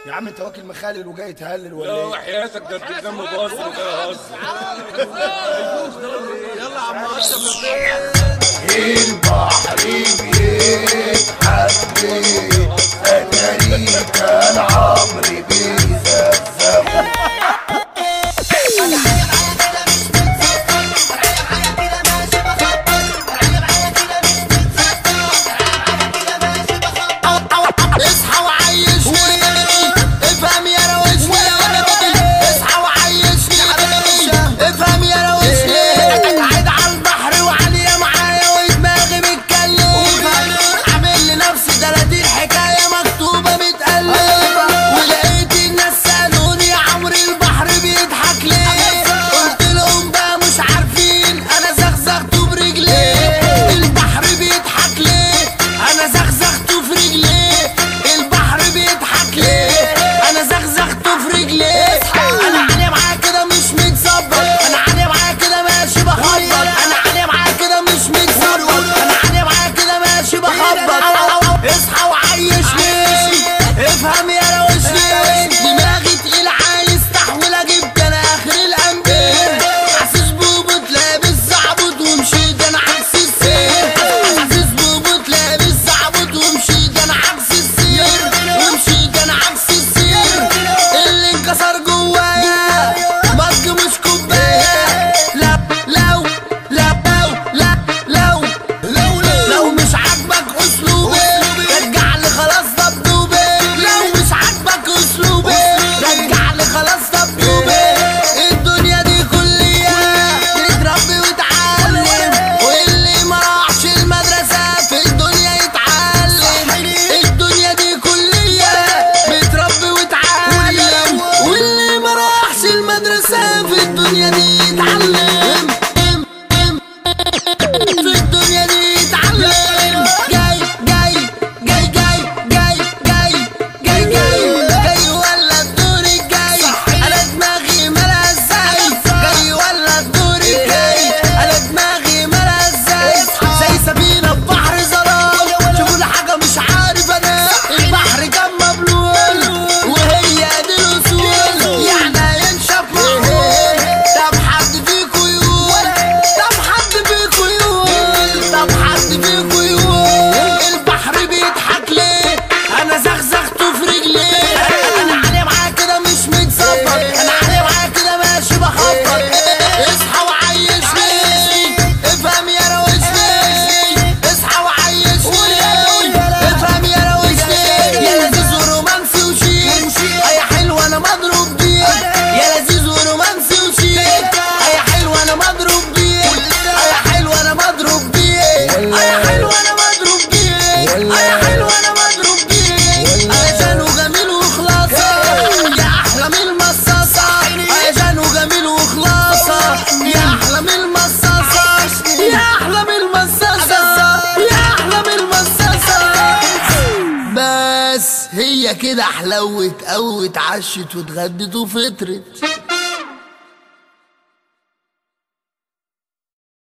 يا عم انت واكل مخالل وجاي تهلل ولا لا ايه؟ وحياتك ده انت دم باصر وجاي اهزر يلا يا عم اشرف البحر بيتحدي اتاري كان عمري بيزفزف اصحى وعيشني افهم يا روشني اصحى وعيشني افهم يا روشني قاعد على البحر وعليا معايا ودماغي بتكلم عامل لنفسي 30 حكايه مكتوبه متقلبه ولقيت الناس سالوني يا عمرو البحر بيضحك ليه قلت لهم بقى مش عارفين انا زغزغته برجليه البحر بيضحك ليه انا زغزغته في رجليه البحر بيضحك ليه انا زغزغته في رجليه انا عالي معاه كده مش متظبط انا عالي معاه كده ماشي بخبط انا عالي معاه كده مش متظبط انا عالي معاه كده ماشي بخبط اصحى وعيشني افهم يا روشني دماغي تقيل عايز تحويل اجيب انا اخر الانبياء حاسس بوبوت لابس زعبوط ومشيت انا عكس السير حاسس بوبوت لابس زعبوط ومشيت انا عكس السير ومشيت انا عكس السير اللي انكسر جوايا مج مش كوبايه لا لو لا لو لا لو لو لو مش عاجبك اسلوبي رجع لي خلاص دبدوبي لو مش عاجبك اسلوبي رجع لي خلاص دبدوبي الدنيا دي كلية تتربي وتعلم واللي ما راحش المدرسة في الدنيا يتعلم الدنيا دي كلية بتربي وتعلم واللي ما راحش المدرسة في الدنيا دي يتعلم في الدنيا دي يتعلم جاي جاي جاي جاي جاي جاي جاي جاي جاي ولا الدور الجاي انا دماغي مالها ازاي جاي ولا الدور الجاي انا دماغي مالها ازاي زي سفينة في بحر ظلام شوفوا لي حاجة مش عارف انا البحر كان مبلول وهي دي الاصول يعني ينشف معقول طب حد فيكو يقول طب حد فيكو يقول طب حد فيكو يقول البحر بيضحك ليه انا زغزغته في رجليه انا علي معاه كده مش متظبط انا علي معاه كده ماشي بخبط اصحى وعيشني افهم يا روشني اصحى وعيشني افهم يا روشني يا لذيذ ورومانسي وشيك يا حلو انا مضروب بيك يا لذيذ ورومانسي وشيك يا حلو انا مضروب بيك يا حلو انا مضروب بيك يا حلو انا مضروب بيك يا حلو انا مضروب بيك عشان وجميل وخلاصة يا احلى من المصاصة عشان وجميل وخلاصة يا احلى من المصاصة يا احلى من المصاصة يا احلى من المصاصة بس هي كده حلوت قوت عشت واتغدت وفطرت